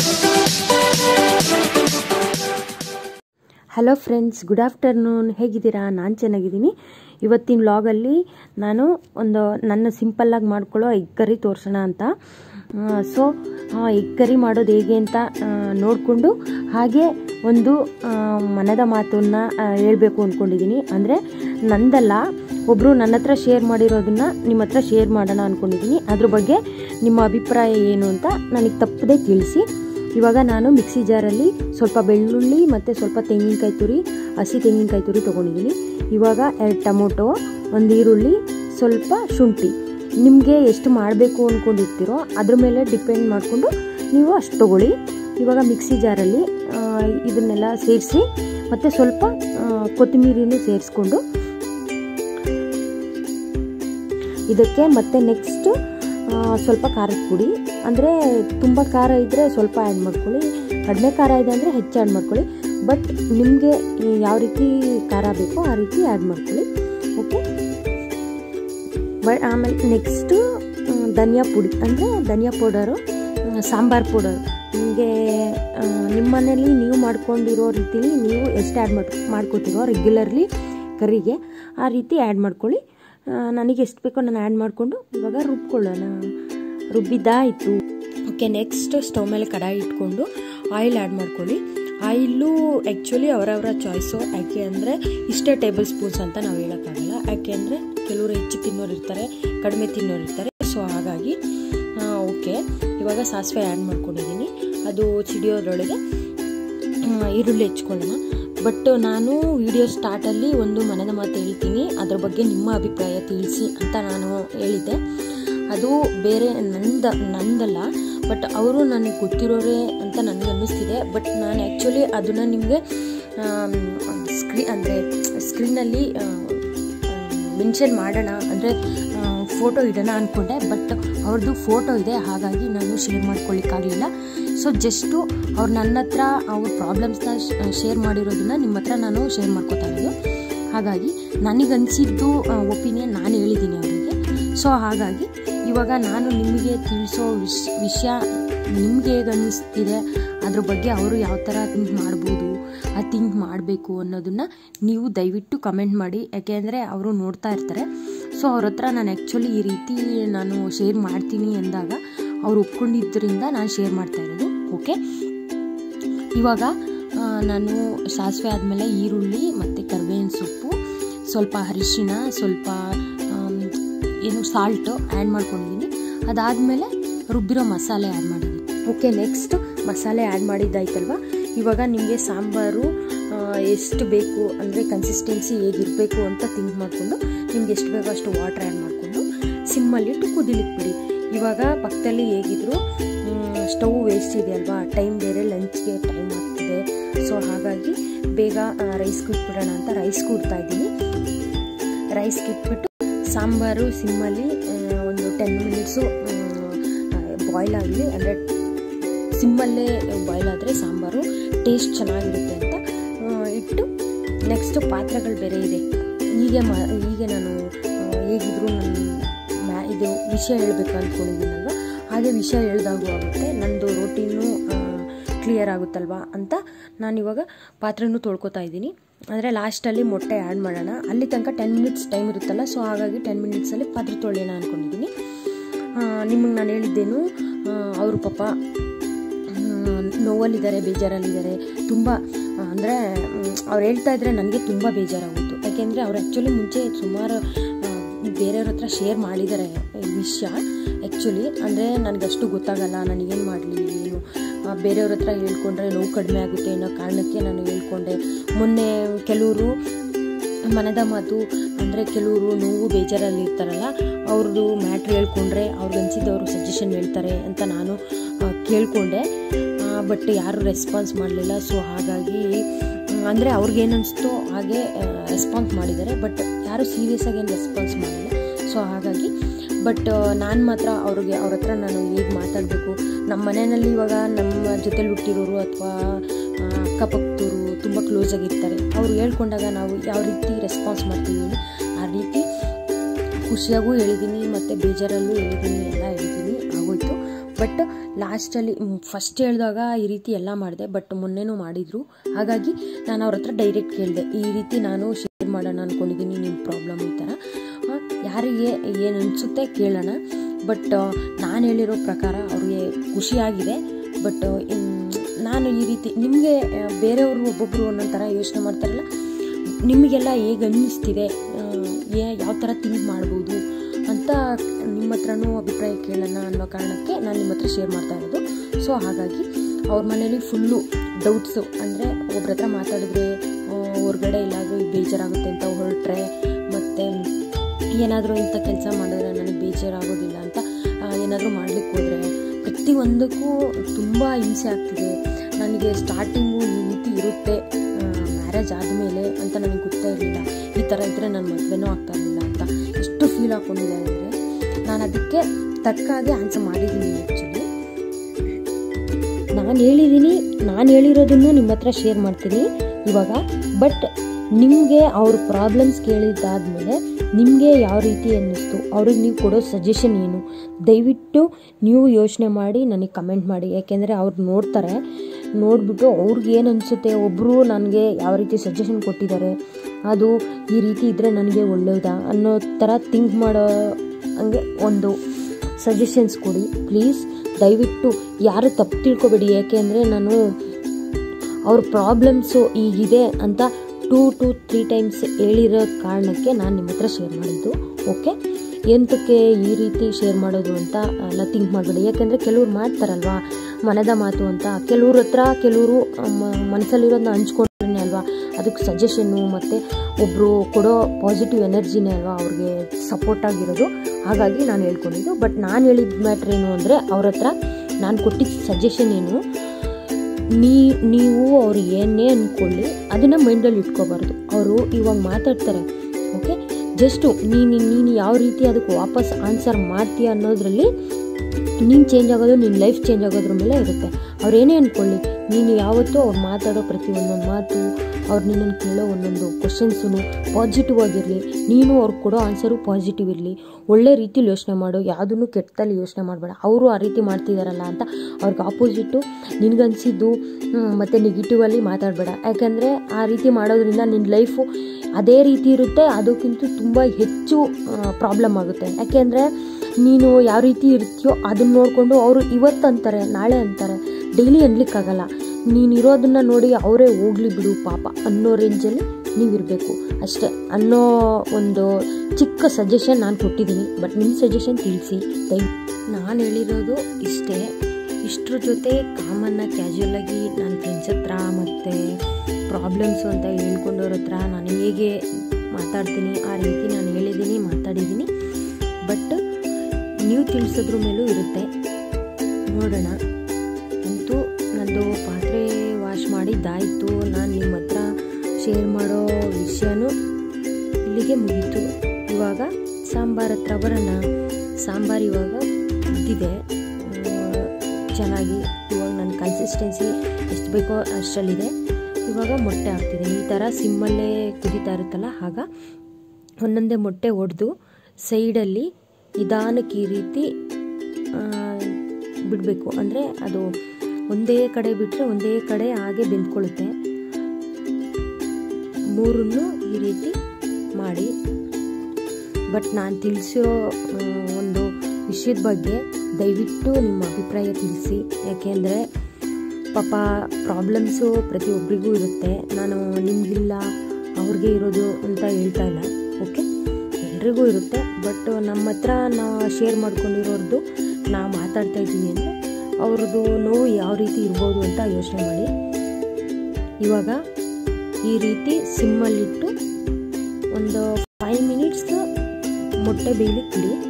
hello friends good afternoon ಹೇಗಿದ್ದೀರಾ ನಾನು ಚೆನ್ನಾಗಿದ್ದೀನಿ ಇವತ್ತಿನ ವ್ಲಾಗಲ್ಲಿ ನಾನು ಒಂದು ನನ್ನ ಸಿಂಪಲ್ಲಾಗಿ ಮಾಡ್ಕೊಳ್ಳೋ ಎಗ್ ಕರಿ ತೋರಿಸೋಣ ಅಂತ ಸೊ ಎಗ್ ಕರಿ ಮಾಡೋದು ಹೇಗೆ ಅಂತ ನೋಡಿಕೊಂಡು ಹಾಗೆ ಒಂದು ಆ, ಮನದ ಮಾತನ್ನು ಹೇಳಬೇಕು ಅಂದ್ಕೊಂಡಿದ್ದೀನಿ ಅಂದರೆ ನಂದಲ್ಲ ಒಬ್ಬರು ನನ್ನ ಹತ್ರ ಶೇರ್ ಮಾಡಿರೋದನ್ನ ನಿಮ್ಮ ಹತ್ರ ಶೇರ್ ಮಾಡೋಣ ಅಂದ್ಕೊಂಡಿದ್ದೀನಿ ಅದ್ರ ಬಗ್ಗೆ ನಿಮ್ಮ ಅಭಿಪ್ರಾಯ ಏನು ಅಂತ ನನಗೆ ತಪ್ಪದೆ ತಿಳಿಸಿ ಇವಾಗ ನಾನು ಮಿಕ್ಸಿ ಜಾರಲ್ಲಿ ಸ್ವಲ್ಪ ಬೆಳ್ಳುಳ್ಳಿ ಮತ್ತು ಸ್ವಲ್ಪ ತೆಂಗಿನಕಾಯಿ ತುರಿ ಹಸಿ ತೆಂಗಿನಕಾಯಿ ತುರಿ ತೊಗೊಂಡಿದ್ದೀನಿ ಇವಾಗ ಎರಡು ಟೊಮೊಟೊ ಒಂದು ಈರುಳ್ಳಿ ಸ್ವಲ್ಪ ಶುಂಠಿ ನಿಮಗೆ ಎಷ್ಟು ಮಾಡಬೇಕು ಅಂದ್ಕೊಂಡಿರ್ತೀರೋ ಅದ್ರ ಮೇಲೆ ಡಿಪೆಂಡ್ ಮಾಡಿಕೊಂಡು ನೀವು ಅಷ್ಟು ತೊಗೊಳ್ಳಿ ಇವಾಗ ಮಿಕ್ಸಿ ಜಾರಲ್ಲಿ ಆ, ಇದನ್ನೆಲ್ಲ ಸೇರಿಸಿ ಮತ್ತು ಸ್ವಲ್ಪ ಆ, ಕೊತ್ತಂಬರಿನೂ ಸೇರಿಸ್ಕೊಂಡು ಇದಕ್ಕೆ ಮತ್ತೆ ನೆಕ್ಸ್ಟ್ ಸ್ವಲ್ಪ ಖಾರದ ಪುಡಿ ಅಂದರೆ ತುಂಬ ಖಾರ ಇದ್ದರೆ ಸ್ವಲ್ಪ ಆ್ಯಡ್ ಮಾಡ್ಕೊಳ್ಳಿ ಕಡಿಮೆ ಖಾರ ಇದೆ ಅಂದರೆ ಹೆಚ್ಚು ಆ್ಯಡ್ ಮಾಡ್ಕೊಳ್ಳಿ ಬಟ್ ನಿಮಗೆ ಯಾವ ರೀತಿ ಖಾರ ಬೇಕೋ ಆ ರೀತಿ ಆ್ಯಡ್ ಮಾಡ್ಕೊಳ್ಳಿ ಓಕೆ ಬಟ್ ಆಮೇಲೆ ನೆಕ್ಸ್ಟು ಧನಿಯಾ ಪುಡಿ ಅಂದರೆ ಧನಿಯಾ ಪೌಡರು ಸಾಂಬಾರ್ ಪೌಡರ್ ನಿಮಗೆ ನಿಮ್ಮ ಮನೇಲಿ ನೀವು ಮಾಡ್ಕೊಂಡಿರೋ ರೀತಿಲಿ ನೀವು ಎಷ್ಟು ಆ್ಯಡ್ ಮಾಡಿ ಮಾಡ್ಕೋತೀರೋ ರೆಗ್ಯುಲರ್ಲಿ ಕರಿಗೆ ಆ ರೀತಿ ಆ್ಯಡ್ ಮಾಡ್ಕೊಳ್ಳಿ ಆ, ನನಗೆ ಎಷ್ಟು ಬೇಕೋ ನಾನು ಆ್ಯಡ್ ಮಾಡಿಕೊಂಡು ಇವಾಗ ರುಬ್ಕೊಳ್ಳೋಣ ರುಬ್ಬಿದ್ದಾಯಿತು ಓಕೆ ನೆಕ್ಸ್ಟ್ ಸ್ಟವ್ ಮೇಲೆ ಕಡಾಯಿ ಇಟ್ಕೊಂಡು ಆಯಿಲ್ ಆ್ಯಡ್ ಮಾಡ್ಕೊಳ್ಳಿ ಆಯಿಲ್ಲು ಆ್ಯಕ್ಚುಲಿ ಅವರವರ ಚಾಯ್ಸು ಯಾಕೆ ಅಂದರೆ ಇಷ್ಟೇ ಟೇಬಲ್ ಸ್ಪೂನ್ಸ್ ಅಂತ ನಾವು ಹೇಳೋಕ್ಕಾಗಲ್ಲ ಯಾಕೆ ಅಂದರೆ ಕೆಲವರು ಹೆಚ್ಚು ತಿನ್ನೋರು ಇರ್ತಾರೆ ಕಡಿಮೆ ತಿನ್ನೋರು ಇರ್ತಾರೆ ಸೊ ಹಾಗಾಗಿ ಓಕೆ ಇವಾಗ ಸಾಸಿವೆ ಆ್ಯಡ್ ಮಾಡ್ಕೊಂಡಿದ್ದೀನಿ ಅದು ಸಿಡಿಯೋದ್ರೊಳಗೆ ಆ, ಈರುಳ್ಳಿ ಹೆಚ್ಕೊಳ್ಳೋಣ ಬಟ್ ನಾನು ವಿಡಿಯೋ ಸ್ಟಾರ್ಟಲ್ಲಿ ಒಂದು ಮನದ ಮಾತು ಹೇಳ್ತೀನಿ ಅದ್ರ ಬಗ್ಗೆ ನಿಮ್ಮ ಅಭಿಪ್ರಾಯ ತಿಳಿಸಿ ಅಂತ ನಾನು ಹೇಳಿದ್ದೆ ಅದು ಬೇರೆ ನಂದ ನಂದಲ್ಲ ಬಟ್ ಅವರು ನನಗೆ ಗೊತ್ತಿರೋರೇ ಅಂತ ನನಗೆ ಅನ್ನಿಸ್ತಿದೆ ಬಟ್ ನಾನು ಆ್ಯಕ್ಚುಲಿ ಅದನ್ನು ನಿಮಗೆ ಸ್ಕ್ರೀ ಅಂದರೆ ಸ್ಕ್ರೀನಲ್ಲಿ ಮೆನ್ಷನ್ ಮಾಡೋಣ ಅಂದರೆ ಫೋಟೋ ಇಡೋಣ ಅಂದ್ಕೊಂಡೆ ಬಟ್ ಅವ್ರದ್ದು ಫೋಟೋ ಇದೆ ಹಾಗಾಗಿ ನಾನು ಶೇರ್ ಮಾಡ್ಕೊಳ್ಳಿಕ್ಕಾಗಲಿಲ್ಲ ಸೊ ಜಸ್ಟು ಅವ್ರು ನನ್ನ ಹತ್ರ ಅವ್ರ ಪ್ರಾಬ್ಲಮ್ಸ್ನ ಶೇರ್ ಮಾಡಿರೋದನ್ನ ನಿಮ್ಮ ಹತ್ರ ನಾನು ಶೇರ್ ಮಾಡ್ಕೋತಾ ಇರೋದು ಹಾಗಾಗಿ ನನಗನ್ಸಿದ್ದು ಒಪಿನಿಯನ್ ನಾನು ಹೇಳಿದ್ದೀನಿ ಅವರಿಗೆ ಸೊ ಹಾಗಾಗಿ ಇವಾಗ ನಾನು ನಿಮಗೆ ತಿಳಿಸೋ ವಿಷ್ ವಿಷಯ ನಿಮ್ಗೆ ಹೇಗೆ ಅನ್ನಿಸ್ತಿದೆ ಅದ್ರ ಬಗ್ಗೆ ಅವರು ಯಾವ ಥರ ಥಿಂಕ್ ಮಾಡ್ಬೋದು ಆ ಥಿಂಕ್ ಮಾಡಬೇಕು ಅನ್ನೋದನ್ನು ನೀವು ದಯವಿಟ್ಟು ಕಮೆಂಟ್ ಮಾಡಿ ಯಾಕೆಂದರೆ ಅವರು ನೋಡ್ತಾ ಇರ್ತಾರೆ ಸೊ ಅವ್ರ ಹತ್ರ ನಾನು ಆ್ಯಕ್ಚುಲಿ ಈ ರೀತಿ ನಾನು ಶೇರ್ ಮಾಡ್ತೀನಿ ಎಂದಾಗ ಅವ್ರು ಒಪ್ಕೊಂಡಿದ್ದರಿಂದ ನಾನು ಶೇರ್ ಮಾಡ್ತಾ ಇರೋದು ಓಕೆ ಇವಾಗ ಆ, ನಾನು ಸಾಸಿವೆ ಆದಮೇಲೆ ಈರುಳ್ಳಿ ಮತ್ತು ಕರಿಬೇವಿನ ಸೊಪ್ಪು ಸ್ವಲ್ಪ ಅರಿಶಿಣ ಸ್ವಲ್ಪ ಆಮ್, ಏನು ಸಾಲ್ಟು ಆ್ಯಡ್ ಮಾಡ್ಕೊಂಡಿದ್ದೀನಿ ಅದಾದಮೇಲೆ ರುಬ್ಬಿರೋ ಮಸಾಲೆ ಆ್ಯಡ್ ಮಾಡಿದ್ದೀನಿ ಓಕೆ ನೆಕ್ಸ್ಟ್ ಮಸಾಲೆ ಆ್ಯಡ್ ಮಾಡಿದ್ದಾಯ್ತಲ್ವ ಇವಾಗ ನಿಮಗೆ ಸಾಂಬಾರು ಆ, ಎಷ್ಟು ಬೇಕು ಅಂದರೆ ಕನ್ಸಿಸ್ಟೆನ್ಸಿ ಹೇಗಿರಬೇಕು ಅಂತ ಥಿಂಕ್ ಮಾಡಿಕೊಂಡು ನಿಮ್ಗೆ ಎಷ್ಟು ಬೇಕೋ ಅಷ್ಟು ವಾಟರ್ ಆ್ಯಡ್ ಮಾಡಿಕೊಂಡು ಸಿಮ್ಮಲ್ಲಿಟ್ಟು ಕುದಿಲಿಕ್ಕೆ ಬಿಡಿ ಇವಾಗ ಪಕ್ಕದಲ್ಲಿ ಹೇಗಿದ್ರು ಸ್ಟವ್ ವೇಸ್ಟ್ ಇದೆ ಅಲ್ವಾ ಟೈಮ್ ಬೇರೆ ಲಂಚ್ಗೆ ಟೈಮ್ ಆಗ್ತಿದೆ ಸೊ ಹಾಗಾಗಿ ಬೇಗ ರೈಸ್ ಬಿಟ್ಬಿಡೋಣ ಅಂತ ರೈಸ್ ಕೂಡ್ತಾ ಇದ್ದೀನಿ ರೈಸ್ ಇಟ್ಬಿಟ್ಟು ಸಾಂಬಾರು ಸಿಮ್ಮಲ್ಲಿ ಆ, ಒಂದು ಟೆನ್ ಮಿನಿಟ್ಸು ಬಾಯ್ಲ್ ಆಗಲಿ ಅಂದರೆ ಸಿಮ್ಮಲ್ಲೇ ಬಾಯ್ಲ್ ಆದರೆ ಸಾಂಬಾರು ಟೇಸ್ಟ್ ಚೆನ್ನಾಗಿರುತ್ತೆ ಅಂತ ಆ, ಇಟ್ಟು ನೆಕ್ಸ್ಟು ಪಾತ್ರೆಗಳು ಬೇರೆ ಇದೆ ಹೀಗೆ ಮಾ ಹೀಗೆ ನಾನು ಆ, ಹೇಗಿದ್ರು ನನ್ನ ಮ್ಯಾ ಇದು ವಿಷಯ ಹೇಳಬೇಕು ಅಂದ್ಕೊಂಡಿದ್ದೀನಲ್ವ ಹಾಗೆ ವಿಷಯ ಹೇಳ್ದಾಗೂ ಆಗುತ್ತೆ ನಂದು ರೋಟೀನು ಕ್ಲಿಯರ್ ಆಗುತ್ತಲ್ವಾ ಅಂತ ನಾನಿವಾಗ ಪಾತ್ರೆನೂ ತೊಳ್ಕೊತಾ ಇದ್ದೀನಿ ಅಂದರೆ ಲಾಸ್ಟಲ್ಲಿ ಮೊಟ್ಟೆ ಆ್ಯಡ್ ಮಾಡೋಣ ಅಲ್ಲಿ ತನಕ ಟೆನ್ ಮಿನಿಟ್ಸ್ ಟೈಮ್ ಇರುತ್ತಲ್ಲ ಸೊ ಹಾಗಾಗಿ ಟೆನ್ ಮಿನಿಟ್ಸಲ್ಲಿ ಪಾತ್ರೆ ತೊಳೆಯೋಣ ಅಂದ್ಕೊಂಡಿದ್ದೀನಿ ನಿಮಗೆ ನಾನು ಹೇಳಿದ್ದೇನು ಅವರು ಪಾಪ ನೋವಲ್ಲಿದ್ದಾರೆ ಬೇಜಾರಲ್ಲಿದ್ದಾರೆ ತುಂಬ ಅಂದರೆ ಅವ್ರು ಹೇಳ್ತಾ ಇದ್ರೆ ನನಗೆ ತುಂಬ ಬೇಜಾರಾಗೋಯ್ತು ಯಾಕೆಂದರೆ ಅವ್ರು ಆ್ಯಕ್ಚುಲಿ ಮುಂಚೆ ಸುಮಾರು ಆ, ಬೇರೆಯವ್ರ ಹತ್ರ ಶೇರ್ ಮಾಡಿದ್ದಾರೆ ಈ ವಿಷಯ ಆ್ಯಕ್ಚುಲಿ ಅಂದರೆ ನನಗಷ್ಟು ಗೊತ್ತಾಗಲ್ಲ ನನಗೇನು ಮಾಡಲಿ ಏನು ಆ, ಬೇರೆಯವ್ರ ಹತ್ರ ಹೇಳ್ಕೊಂಡ್ರೆ ನೋವು ಕಡಿಮೆ ಆಗುತ್ತೆ ಅನ್ನೋ ಕಾರಣಕ್ಕೆ ನಾನು ಹೇಳ್ಕೊಂಡೆ ಮೊನ್ನೆ ಕೆಲವರು ಮನದ ಮಾತು ಅಂದರೆ ಕೆಲವರು ನೋವು ಬೇಜಾರಲ್ಲಿ ಇರ್ತಾರಲ್ಲ ಅವ್ರದ್ದು ಮ್ಯಾಟ್ರ್ ಹೇಳ್ಕೊಂಡ್ರೆ ಅವ್ರಿಗೆ ಅನ್ಸಿದ್ದವರು ಸಜೆಷನ್ ಹೇಳ್ತಾರೆ ಅಂತ ನಾನು ಆ, ಕೇಳ್ಕೊಂಡೆ ಬಟ್ ಯಾರೂ ರೆಸ್ಪಾನ್ಸ್ ಮಾಡಲಿಲ್ಲ ಸೊ ಹಾಗಾಗಿ ಅಂದರೆ ಅವ್ರಿಗೇನು ಅನಿಸ್ತೋ ಹಾಗೆ ರೆಸ್ಪಾನ್ಸ್ ಮಾಡಿದ್ದಾರೆ ಬಟ್ ಯಾರೂ ಸೀರಿಯಸ್ ಆಗಿ ಏನು ರೆಸ್ಪಾನ್ಸ್ ಮಾಡಿಲ್ಲ ಸೊ ಹಾಗಾಗಿ ಬಟ್ ನಾನು ಮಾತ್ರ ಅವ್ರಿಗೆ ಅವ್ರ ಹತ್ರ ನಾನು ಹೇಗೆ ಮಾತಾಡಬೇಕು ನಮ್ಮ ಮನೆಯಲ್ಲಿ ಇವಾಗ ನಮ್ಮ ಜೊತೆಲಿ ಹುಟ್ಟಿರೋರು ಅಥವಾ ಅಕ್ಕಪಕ್ಕದವರು ತುಂಬ ಕ್ಲೋಸ್ ಆಗಿರ್ತಾರೆ ಅವ್ರು ಹೇಳ್ಕೊಂಡಾಗ ನಾವು ಯಾವ ರೀತಿ ರೆಸ್ಪಾನ್ಸ್ ಮಾಡ್ತೀವಿ ಆ ರೀತಿ ಖುಷಿಯಾಗೂ ಹೇಳಿದ್ದೀನಿ ಮತ್ತು ಬೇಜಾರಲ್ಲೂ ಹೇಳಿದ್ದೀನಿ ಎಲ್ಲ ಹೇಳಿದ್ದೀನಿ ಆಗೋಯ್ತು ಬಟ್ ಲಾಸ್ಟಲ್ಲಿ ಫಸ್ಟ್ ಹೇಳಿದಾಗ ಈ ರೀತಿ ಎಲ್ಲ ಮಾಡಿದೆ ಬಟ್ ಮೊನ್ನೆನೂ ಮಾಡಿದರು ಹಾಗಾಗಿ ನಾನು ಅವ್ರ ಹತ್ರ ಡೈರೆಕ್ಟ್ ಕೇಳಿದೆ ಈ ರೀತಿ ನಾನು ಶೇರ್ ಮಾಡೋಣ ಅಂದ್ಕೊಂಡಿದ್ದೀನಿ ನಿಮ್ಮ ಪ್ರಾಬ್ಲಮ್ ಈ ಥರ ಆ, ಯಾರಿಗೆ ಏನು ಅನಿಸುತ್ತೆ ಕೇಳೋಣ ಬಟ್ ನಾನು ಹೇಳಿರೋ ಪ್ರಕಾರ ಅವ್ರಿಗೆ ಖುಷಿಯಾಗಿದೆ ಬಟ್ ನಾನು ಈ ರೀತಿ ನಿಮಗೆ ಬೇರೆಯವರು ಒಬ್ಬೊಬ್ಬರು ಒಂದೊಂದು ಥರ ಯೋಚನೆ ಮಾಡ್ತಾರಲ್ಲ ನಿಮಗೆಲ್ಲ ಹೇಗೆ ಅನ್ನಿಸ್ತಿದೆ ಆ, ಏ ಯಾವ ಥರ ಥಿಂಕ್ ಮಾಡ್ಬೋದು ಅಂತ ನಿಮ್ಮ ಹತ್ರನೂ ಅಭಿಪ್ರಾಯ ಕೇಳೋಣ ಅನ್ನೋ ಕಾರಣಕ್ಕೆ ನಾನು ನಿಮ್ಮ ಹತ್ರ ಶೇರ್ ಮಾಡ್ತಾ ಇರೋದು ಸೊ ಹಾಗಾಗಿ ಅವ್ರ ಮನೇಲಿ ಫುಲ್ಲು ಡೌಟ್ಸು ಅಂದರೆ ಒಬ್ರ ಹತ್ರ ಮಾತಾಡಿದ್ರೆ ಆ, ಹೊರ್ಗಡೆ ಎಲ್ಲಾದರೂ ಬೇಜಾರಾಗುತ್ತೆ ಅಂತ ಹೊರಟ್ರೆ ಮತ್ತು ಏನಾದರೂ ಇಂಥ ಕೆಲಸ ಮಾಡಿದ್ರೆ ನನಗೆ ಬೇಜಾರಾಗೋದಿಲ್ಲ ಅಂತ ಏನಾದರೂ ಮಾಡ್ಲಿಕ್ಕೆ ಹೋದರೆ ಪ್ರತಿಯೊಂದಕ್ಕೂ ತುಂಬ ಹಿಂಸೆ ಆಗ್ತಿದೆ ನನಗೆ ಸ್ಟಾರ್ಟಿಂಗು ಈ ರೀತಿ ಇರುತ್ತೆ ಮ್ಯಾರೇಜ್ ಆದಮೇಲೆ ಅಂತ ನನಗೆ ಗೊತ್ತೇ ಇರಲಿಲ್ಲ ಈ ಥರ ಇದ್ದರೆ ನನ್ನ ಮದುವೆನೂ ಆಗ್ತಾ ಇರಲಿಲ್ಲ ಅಂತ ಎಷ್ಟು ಫೀಲ್ ಹಾಕ್ಕೊಂಡಿದ್ದಾರೆ ಅಂದರೆ ನಾನು ಅದಕ್ಕೆ ತಕ್ಕಾಗೆ ಆನ್ಸರ್ ಮಾಡಿದ್ದೀನಿ ಆ್ಯಕ್ಚುಲಿ ನಾನು ಹೇಳಿದ್ದೀನಿ ನಾನು ಹೇಳಿರೋದನ್ನು ನಿಮ್ಮ ಹತ್ರ ಶೇರ್ ಮಾಡ್ತೀನಿ ಇವಾಗ ಬಟ್ ನಿಮಗೆ ಅವ್ರ ಪ್ರಾಬ್ಲಮ್ಸ್ ಕೇಳಿದ್ದಾದಮೇಲೆ ನಿಮಗೆ ಯಾವ ರೀತಿ ಅನ್ನಿಸ್ತು ಅವ್ರಿಗೆ ನೀವು ಕೊಡೋ ಸಜೆಷನ್ ಏನು ದಯವಿಟ್ಟು ನೀವು ಯೋಚನೆ ಮಾಡಿ ನನಗೆ ಕಮೆಂಟ್ ಮಾಡಿ ಯಾಕೆಂದರೆ ಅವ್ರು ನೋಡ್ತಾರೆ ನೋಡಿಬಿಟ್ಟು ಅವ್ರಿಗೆ ಏನು ಅನಿಸುತ್ತೆ ಒಬ್ಬರು ನನಗೆ ಯಾವ ರೀತಿ ಸಜೆಷನ್ ಕೊಟ್ಟಿದ್ದಾರೆ ಅದು ಈ ರೀತಿ ಇದ್ದರೆ ನನಗೆ ಒಳ್ಳೆಯದಾ ಅನ್ನೋ ಥರ ಥಿಂಕ್ ಮಾಡೋ ಹಂಗೆ ಒಂದು ಸಜೆಷನ್ಸ್ ಕೊಡಿ ಪ್ಲೀಸ್ ದಯವಿಟ್ಟು ಯಾರು ತಪ್ಪು ತಿಳ್ಕೊಬೇಡಿ ಯಾಕೆಂದರೆ ನಾನು ಅವ್ರ ಪ್ರಾಬ್ಲಮ್ಸು ಈಗಿದೆ ಅಂತ ಟೂ ಟು ತ್ರೀ ಟೈಮ್ಸ್ ಹೇಳಿರೋ ಕಾರಣಕ್ಕೆ ನಾನು ನಿಮ್ಮ ಹತ್ರ ಶೇರ್ ಮಾಡಿದ್ದು ಓಕೆ ಎಂತಕ್ಕೆ ಈ ರೀತಿ ಶೇರ್ ಮಾಡೋದು ಅಂತ ಎಲ್ಲ ಥಿಂಕ್ ಮಾಡಬೇಡಿ ಯಾಕೆಂದರೆ ಕೆಲವ್ರು ಮಾಡ್ತಾರಲ್ವಾ ಮನದ ಮಾತು ಅಂತ ಕೆಲವ್ರ ಹತ್ರ ಕೆಲವರು ಮನಸ್ಸಲ್ಲಿರೋದನ್ನ ಹಂಚ್ಕೊಂಡ್ರೆ ಅಲ್ವಾ ಅದಕ್ಕೆ ಸಜೆಷನ್ನು ಮತ್ತು ಒಬ್ಬರು ಕೊಡೋ ಪಾಸಿಟಿವ್ ಎನರ್ಜಿನೇ ಅಲ್ವಾ ಅವ್ರಿಗೆ ಸಪೋರ್ಟ್ ಆಗಿರೋದು ಹಾಗಾಗಿ ನಾನು ಹೇಳ್ಕೊಂಡಿದ್ದು ಬಟ್ ನಾನು ಹೇಳಿದ ಮ್ಯಾಟ್ರ್ ಏನು ಅಂದರೆ ಅವ್ರ ಹತ್ರ ನಾನು ಕೊಟ್ಟಿದ್ದ ಸಜೆಷನ್ ಏನು ನೀ ನೀವು ಅವ್ರು ಏನೇ ಅಂದ್ಕೊಳ್ಳಿ ಅದನ್ನು ಮೈಂಡಲ್ಲಿ ಇಟ್ಕೋಬಾರ್ದು ಅವರು ಇವಾಗ ಮಾತಾಡ್ತಾರೆ ಓಕೆ ಜಸ್ಟು ನೀನು ನೀನು ಯಾವ ರೀತಿ ಅದಕ್ಕೆ ವಾಪಸ್ ಆನ್ಸರ್ ಮಾಡ್ತೀಯ ಅನ್ನೋದ್ರಲ್ಲಿ ನೀನು ಚೇಂಜ್ ಆಗೋದು ನಿನ್ನ ಲೈಫ್ ಚೇಂಜ್ ಆಗೋದ್ರ ಮೇಲೆ ಇರುತ್ತೆ ಅವ್ರು ಏನೇ ಅಂದ್ಕೊಳ್ಳಿ ನೀನು ಯಾವತ್ತೂ ಅವ್ರು ಮಾತಾಡೋ ಪ್ರತಿ ಒಂದೊಂದು ಮಾತು ಅವ್ರು ನಿನ್ನನ್ನು ಕೇಳೋ ಒಂದೊಂದು ಕ್ವಶನ್ಸು ಪಾಸಿಟಿವ್ ಆಗಿರಲಿ ನೀನು ಅವ್ರಿಗೆ ಕೊಡೋ ಆನ್ಸರು ಪಾಸಿಟಿವ್ ಇರಲಿ ಒಳ್ಳೆ ರೀತಿಲಿ ಯೋಚನೆ ಮಾಡು ಯಾವುದನ್ನು ಕೆಟ್ಟದಲ್ಲಿ ಯೋಚನೆ ಮಾಡಬೇಡ ಅವರು ಆ ರೀತಿ ಮಾಡ್ತಿದ್ದಾರಲ್ಲ ಅಂತ ಅವ್ರಿಗೆ ಆಪೋಸಿಟ್ಟು ನಿನಗನ್ಸಿದ್ದು ಮತ್ತು ನೆಗೆಟಿವಲ್ಲಿ ಮಾತಾಡಬೇಡ ಯಾಕೆಂದರೆ ಆ ರೀತಿ ಮಾಡೋದ್ರಿಂದ ನಿನ್ನ ಲೈಫು ಅದೇ ರೀತಿ ಇರುತ್ತೆ ಅದಕ್ಕಿಂತ ತುಂಬ ಹೆಚ್ಚು ಪ್ರಾಬ್ಲಮ್ ಆಗುತ್ತೆ ಯಾಕೆಂದರೆ ನೀನು ಯಾವ ರೀತಿ ಇರ್ತೀಯೋ ಅದನ್ನ ನೋಡಿಕೊಂಡು ಅವರು ಇವತ್ತು ಅಂತಾರೆ ನಾಳೆ ಅಂತಾರೆ ಡೈಲಿ ಅನ್ಲಿಕ್ಕಾಗಲ್ಲ ನೀನು ಇರೋದನ್ನ ನೋಡಿ ಅವರೇ ಹೋಗ್ಲಿ ಬಿಡು ಪಾಪ ಅನ್ನೋ ರೇಂಜಲ್ಲಿ ನೀವಿರಬೇಕು ಅಷ್ಟೇ ಅನ್ನೋ ಒಂದು ಚಿಕ್ಕ ಸಜೆಷನ್ ನಾನು ಕೊಟ್ಟಿದ್ದೀನಿ ಬಟ್ ನಿಮ್ಮ ಸಜೆಷನ್ ತಿಳಿಸಿ ದಯ ನಾನು ಹೇಳಿರೋದು ಇಷ್ಟೇ ಇಷ್ಟ್ರ ಜೊತೆ ಕಾಮನ್ನಾಗಿ ಕ್ಯಾಶುಯಲಾಗಿ ನನ್ನ ಫ್ರೆಂಡ್ಸ್ ಹತ್ರ ಮತ್ತು ಪ್ರಾಬ್ಲಮ್ಸು ಅಂತ ಹೇಳ್ಕೊಂಡವ್ರ ಹತ್ರ ನಾನು ಹೇಗೆ ಮಾತಾಡ್ತೀನಿ ಆ ರೀತಿ ನಾನು ಹೇಳಿದ್ದೀನಿ ಮಾತಾಡಿದ್ದೀನಿ ಬಟ್ ನೀವು ತಿಳಿಸೋದ್ರ ಮೇಲೂ ಇರುತ್ತೆ ನೋಡೋಣ ಅಂತೂ ನಂದು ಪಾತ್ರೆ ವಾಶ್ ಮಾಡಿದ್ದಾಯಿತು ನಾನು ನಿಮ್ಮ ಹತ್ರ ಶೇರ್ ಮಾಡೋ ವಿಷಯನೂ ಇಲ್ಲಿಗೆ ಮುಗೀತು ಇವಾಗ ಸಾಂಬಾರ್ ಹತ್ರ ಬರೋಣ ಸಾಂಬಾರು ಇವಾಗ ಇದ್ದಿದೆ ಚೆನ್ನಾಗಿ ಇವಾಗ ನನ್ನ ಕನ್ಸಿಸ್ಟೆನ್ಸಿ ಎಷ್ಟು ಬೇಕೋ ಅಷ್ಟರಲ್ಲಿದೆ ಇವಾಗ ಮೊಟ್ಟೆ ಹಾಕ್ತಿದ್ದೀನಿ ಈ ಥರ ಸಿಮ್ಮಲ್ಲೇ ಕುದೀತಾ ಇರುತ್ತಲ್ಲ ಆಗ ಒಂದೊಂದೇ ಮೊಟ್ಟೆ ಒಡೆದು ಸೈಡಲ್ಲಿ ನಿಧಾನಕ್ಕೆ ಈ ರೀತಿ ಬಿಡಬೇಕು ಅಂದರೆ ಅದು ಒಂದೇ ಕಡೆ ಬಿಟ್ಟರೆ ಒಂದೇ ಕಡೆ ಹಾಗೆ ಬೆಂದ್ಕೊಳ್ಳುತ್ತೆ ಮೂರನ್ನು ಈ ರೀತಿ ಮಾಡಿ ಬಟ್ ನಾನು ತಿಳಿಸಿರೋ ಒಂದು ವಿಷಯದ ಬಗ್ಗೆ ದಯವಿಟ್ಟು ನಿಮ್ಮ ಅಭಿಪ್ರಾಯ ತಿಳಿಸಿ ಯಾಕೆಂದರೆ ಪಾಪ ಪ್ರಾಬ್ಲಮ್ಸು ಪ್ರತಿಯೊಬ್ಬರಿಗೂ ಇರುತ್ತೆ ನಾನು ನಿಮಗಿಲ್ಲ ಅವ್ರಿಗೆ ಇರೋದು ಅಂತ ಹೇಳ್ತಾ ಇಲ್ಲ ಓಕೆ ಎಲ್ರಿಗೂ ಇರುತ್ತೆ ಬಟ್ ನಮ್ಮ ಹತ್ರ ನಾವು ಶೇರ್ ಮಾಡ್ಕೊಂಡಿರೋರ್ದು ನಾವು ಮಾತಾಡ್ತಾ ಇದ್ದೀವಿ ಅಂದರೆ ಅವ್ರದ್ದು ನೋವು ಯಾವ ರೀತಿ ಇರ್ಬೋದು ಅಂತ ಯೋಚನೆ ಮಾಡಿ ಇವಾಗ ಈ ರೀತಿ ಸಿಮ್ಮಲ್ಲಿಟ್ಟು ಒಂದು ಫೈವ್ ಮಿನಿಟ್ಸ್ ಮೊಟ್ಟೆ ಬೇಯಲಿಕ್ಕೆ ಬಿಡಿ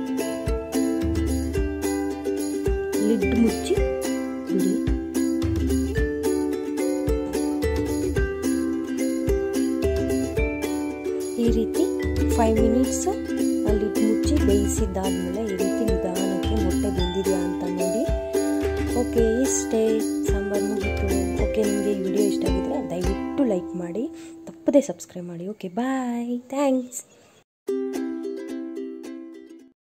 ಲಿಡ್ ಮುಚ್ಚಿ ಬಿಡಿ ಈ ರೀತಿ ಫೈವ್ ಮಿನಿಟ್ಸ್ ಅಲ್ಲಿ ಮುಚ್ಚಿ ಬೇಯಿಸಿದ್ದಾದ್ಮೇಲೆ ಈ ರೀತಿ ನಿಧಾನಕ್ಕೆ ಮೊಟ್ಟೆ ಬೆಂದಿದೆಯಾ ಅಂತ ನೋಡಿ ಓಕೆ ಇಷ್ಟೇ ಸಾಂಬಾರು ಮುಗೀತು ಓಕೆ ನಿಮಗೆ ಈ ವಿಡಿಯೋ ಇಷ್ಟ ಆಗಿದ್ರೆ ದಯವಿಟ್ಟು ಲೈಕ್ ಮಾಡಿ ತಪ್ಪದೇ ಸಬ್ಸ್ಕ್ರೈಬ್ ಮಾಡಿ ಓಕೆ ಬಾಯ್ ಥ್ಯಾಂಕ್ಸ್